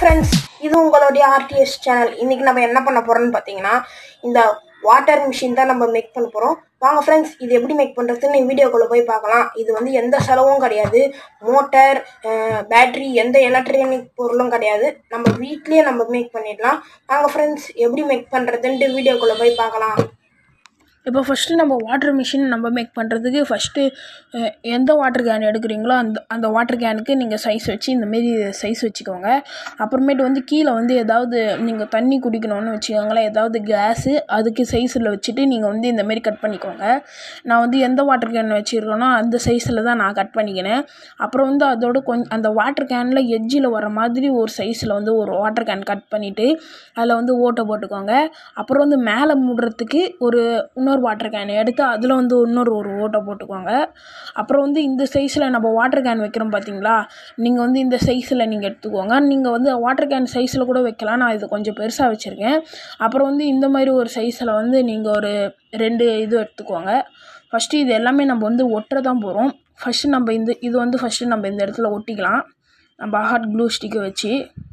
friends இது உங்களுடைய RTS channel இன்னைக்கு நம்ம என்ன பண்ண போறோம்னு பார்த்தீங்கன்னா இந்த வாட்டர் மிஷின் தான் நம்ம மேக் பண்ண போறோம் வாங்க ஃப்ரெண்ட்ஸ் இது எப்படி மேக் பண்ணுறதுன்னு வீடியோக்குள்ளே போய் பார்க்கலாம் இது வந்து எந்த செலவும் கிடையாது மோட்டார் பேட்டரி எந்த எலக்ட்ரானிக் பொருளும் கிடையாது நம்ம வீட்லயே நம்ம மேக் பண்ணிடலாம் வாங்க ஃப்ரெண்ட்ஸ் எப்படி மேக் பண்ணுறதுன்ட்டு வீடியோக்குள்ளே போய் பார்க்கலாம் இப்போ ஃபஸ்ட்டு நம்ம வாட்டர் மிஷின் நம்ம மேக் பண்ணுறதுக்கு ஃபஸ்ட்டு எந்த வாட்டர் கேன் எடுக்கிறீங்களோ அந்த அந்த வாட்டர் கேனுக்கு நீங்கள் சைஸ் வச்சு இந்தமாரி சைஸ் வச்சுக்கோங்க அப்புறமேட்டு வந்து கீழே வந்து ஏதாவது நீங்கள் தண்ணி குடிக்கணும்னு வச்சுக்கோங்களேன் ஏதாவது கேஸு அதுக்கு சைஸில் வச்சுட்டு நீங்கள் வந்து இந்தமாரி கட் பண்ணிக்கோங்க நான் வந்து எந்த வாட்டர் கேன் வச்சுருக்கேனோ அந்த சைஸில் தான் நான் கட் பண்ணிக்கினேன் அப்புறம் வந்து அதோட கொஞ்சம் அந்த வாட்டர் கேனில் எட்ஜில் வர மாதிரி ஒரு சைஸில் வந்து ஒரு வாட்டர் கேன் கட் பண்ணிவிட்டு அதில் வந்து ஓட்டை போட்டுக்கோங்க அப்புறம் வந்து மேலே மூடுறதுக்கு ஒரு இன்னொரு வாட்டர் கேன் எடுத்து அதில் வந்து இன்னொரு ஒரு ஓட்டை போட்டுக்கோங்க அப்புறம் வந்து இந்த சைஸில் நம்ம வாட்டர் கேன் வைக்கிறோம் பார்த்தீங்களா நீங்கள் வந்து இந்த சைஸில் நீங்கள் எடுத்துக்கோங்க நீங்கள் வந்து வாட்டர் கேன் சைஸில் கூட வைக்கலாம் நான் இது கொஞ்சம் பெருசாக வச்சுருக்கேன் அப்புறம் வந்து இந்த மாதிரி ஒரு சைஸில் வந்து நீங்கள் ஒரு ரெண்டு இது எடுத்துக்கோங்க ஃபஸ்ட்டு இது எல்லாமே நம்ம வந்து ஒட்டுற தான் போகிறோம் ஃபஸ்ட்டு நம்ம இந்த இது வந்து ஃபஸ்ட்டு நம்ம இந்த இடத்துல ஒட்டிக்கலாம் நம்ம ஹாட் க்ளூ ஸ்டிக்கை வச்சு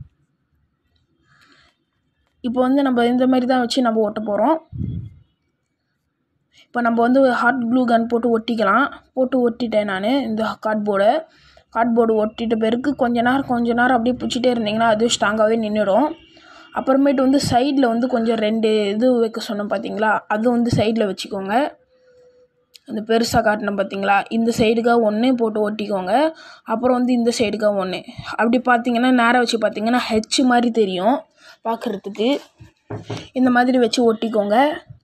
இப்போ வந்து நம்ம இந்த மாதிரி தான் வச்சு நம்ம ஒட்ட போகிறோம் இப்போ நம்ம வந்து ஹாட் க்ளூ கன் போட்டு ஒட்டிக்கலாம் போட்டு ஒட்டிட்டேன் நான் இந்த கார்ட்போர்டை கார்ட்போர்டு ஒட்டிட்ட பிறகு கொஞ்ச நேரம் கொஞ்ச நேரம் அப்படியே பிடிச்சிட்டே இருந்தீங்கன்னா அது ஸ்ட்ராங்காகவே நின்றுடும் அப்புறமேட்டு வந்து சைடில் வந்து கொஞ்சம் ரெண்டு இது வைக்க சொன்னோம் பார்த்தீங்களா அது வந்து சைடில் வச்சுக்கோங்க அந்த பெருசாக காட்டினோம் பார்த்தீங்களா இந்த சைடுக்காக ஒன்று போட்டு ஒட்டிக்கோங்க அப்புறம் வந்து இந்த சைடுக்காக ஒன்று அப்படி பார்த்தீங்கன்னா நேராக வச்சு பார்த்தீங்கன்னா ஹெச் மாதிரி தெரியும் பார்க்குறதுக்கு இந்த மாதிரி வச்சு ஒட்டிக்கோங்க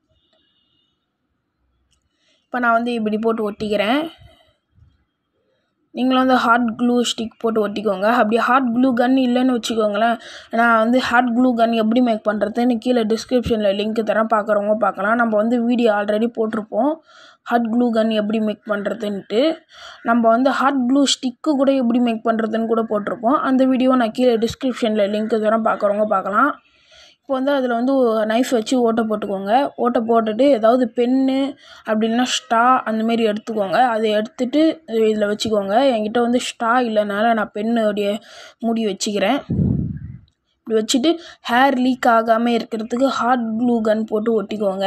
இப்போ நான் வந்து இப்படி போட்டு ஒட்டிக்கிறேன் நீங்களும் வந்து ஹாட் க்ளூ ஸ்டிக் போட்டு ஒட்டிக்கோங்க அப்படி ஹாட் க்ளூ கன் இல்லைன்னு வச்சுக்கோங்களேன் நான் வந்து ஹாட் க்ளூ கன் எப்படி மேக் பண்ணுறதுன்னு கீழே டிஸ்கிரிப்ஷனில் லிங்க் தரேன் பார்க்குறவங்க பார்க்கலாம் நம்ம வந்து வீடியோ ஆல்ரெடி போட்டிருப்போம் ஹாட் க்ளூ கன் எப்படி மேக் பண்ணுறதுன்ட்டு நம்ம வந்து ஹாட் க்ளூ ஸ்டிக்கு கூட எப்படி மேக் பண்ணுறதுன்னு கூட போட்டிருப்போம் அந்த வீடியோ நான் கீழே டிஸ்கிரிப்ஷனில் லிங்க் தரேன் பார்க்குறவங்க பார்க்கலாம் இப்போ வந்து அதில் வந்து நைஃப் வச்சு ஓட்டை போட்டுக்கோங்க ஓட்டை போட்டுட்டு ஏதாவது பென்னு அப்படி இல்லைன்னா ஸ்டா அந்தமாரி எடுத்துக்கோங்க அதை எடுத்துட்டு இதில் வச்சுக்கோங்க என்கிட்ட வந்து ஸ்டா இல்லைனால நான் பெண்ணுடைய மூடி வச்சுக்கிறேன் இப்படி வச்சுட்டு ஹேர் லீக் ஆகாமல் இருக்கிறதுக்கு ஹாட் க்ளூ கன் போட்டு ஒட்டிக்கோங்க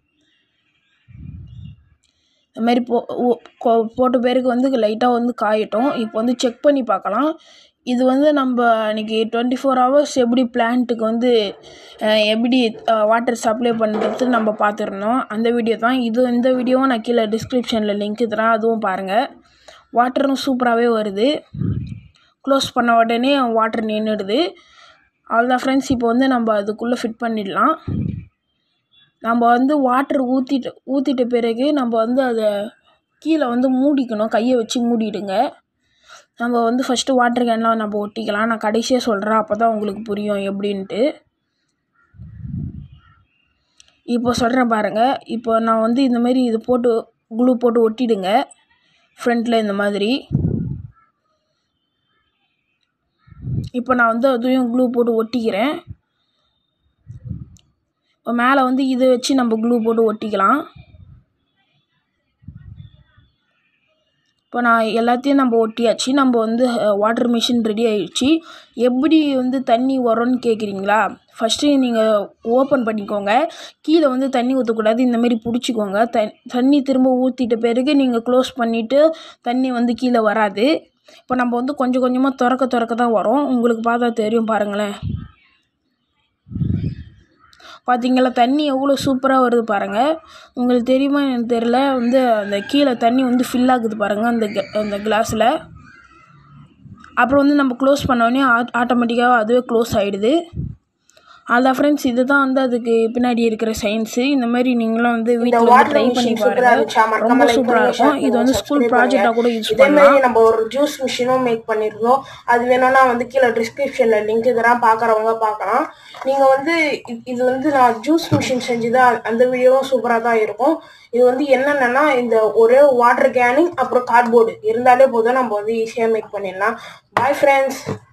இந்த மாதிரி போ போட்ட பேருக்கு வந்து லைட்டாக வந்து காயட்டும் இப்போ வந்து செக் பண்ணி பார்க்கலாம் இது வந்து நம்ம அன்றைக்கி டுவெண்ட்டி ஃபோர் ஹவர்ஸ் எப்படி பிளான்ட்டுக்கு வந்து எப்படி வாட்டர் சப்ளை பண்ணுறது நம்ம பார்த்துருந்தோம் அந்த வீடியோ தான் இது இந்த வீடியோவும் நான் கீழே டிஸ்கிரிப்ஷனில் லிங்க் தரேன் அதுவும் பாருங்கள் வாட்டரும் சூப்பராகவே வருது க்ளோஸ் பண்ண உடனே வாட்டர் நின்றுடுது அவ்வளோதான் ஃப்ரெண்ட்ஸ் இப்போ வந்து நம்ம அதுக்குள்ளே ஃபிட் பண்ணிடலாம் நம்ம வந்து வாட்டர் ஊற்றிட்டு ஊற்றிட்ட பிறகு நம்ம வந்து அதை கீழே வந்து மூடிக்கணும் கையை வச்சு மூடிடுங்க நம்ம வந்து ஃபஸ்ட்டு வாட்டர் கேன்லாம் நம்ம ஒட்டிக்கலாம் நான் கடைசியாக சொல்கிறேன் அப்போ தான் உங்களுக்கு புரியும் எப்படின்ட்டு இப்போ சொல்கிறேன் பாருங்கள் இப்போ நான் வந்து இந்த மாதிரி இது போட்டு க்ளூ போட்டு ஒட்டிடுங்க ஃப்ரண்ட்டில் இந்த மாதிரி இப்போ நான் வந்து அதையும் க்ளூ போட்டு ஒட்டிக்கிறேன் இப்போ மேலே வந்து இதை வச்சு நம்ம க்ளூ போட்டு ஒட்டிக்கலாம் இப்போ நான் எல்லாத்தையும் நம்ம ஒட்டியாச்சு நம்ம வந்து வாட்டர் மிஷின் ரெடி ஆயிடுச்சு எப்படி வந்து தண்ணி வரும்னு கேட்குறீங்களா ஃபஸ்ட்டு நீங்கள் ஓப்பன் பண்ணிக்கோங்க கீழே வந்து தண்ணி ஊற்றக்கூடாது இந்தமாரி பிடிச்சிக்கோங்க த தண்ணி திரும்ப ஊற்றிட்ட பிறகு நீங்கள் க்ளோஸ் பண்ணிவிட்டு தண்ணி வந்து கீழே வராது இப்போ நம்ம வந்து கொஞ்சம் கொஞ்சமாக திறக்க திறக்க தான் வரும் உங்களுக்கு பார்த்தா தெரியும் பாருங்களேன் பார்த்தீங்களா தண்ணி எவ்வளோ சூப்பராக வருது பாருங்கள் உங்களுக்கு தெரியுமா எனக்கு தெரில வந்து அந்த கீழே தண்ணி வந்து ஃபில் ஆகுது பாருங்கள் அந்த அந்த கிளாஸில் அப்புறம் வந்து நம்ம க்ளோஸ் பண்ணோடனே ஆட்டோமேட்டிக்காக அதுவே க்ளோஸ் ஆகிடுது அதான் ஃப்ரெண்ட்ஸ் இதுதான் வந்து அதுக்கு பின்னாடி இருக்கிற சயின்ஸு இந்த மாதிரி நீங்களும் வந்து வீட்டில் வந்து ட்ரை பண்ணி பாருங்கள் ரொம்ப சூப்பராக இருக்கும் இது வந்து ஸ்கூல் ப்ராஜெக்டாக கூட யூஸ் இதே பண்ணலாம் மாதிரி நம்ம ஒரு ஜூஸ் மிஷினும் மேக் பண்ணியிருந்தோம் அது வேணும்னா வந்து கீழே டிஸ்கிரிப்ஷனில் லிங்க் இதெல்லாம் பார்க்குறவங்க பார்க்கலாம் நீங்கள் வந்து இ- இது வந்து நான் ஜூஸ் மிஷின் செஞ்சுதான் அந்த வீடியோவும் சூப்பராக தான் இருக்கும் இது வந்து என்னென்னா இந்த ஒரே வாட்டர் கேனிங் அப்புறம் கார்ட்போர்டு இருந்தாலே போதும் நம்ம வந்து ஈஸியாக மேக் பண்ணிடலாம் பாய் ஃப்ரெண்ட்ஸ்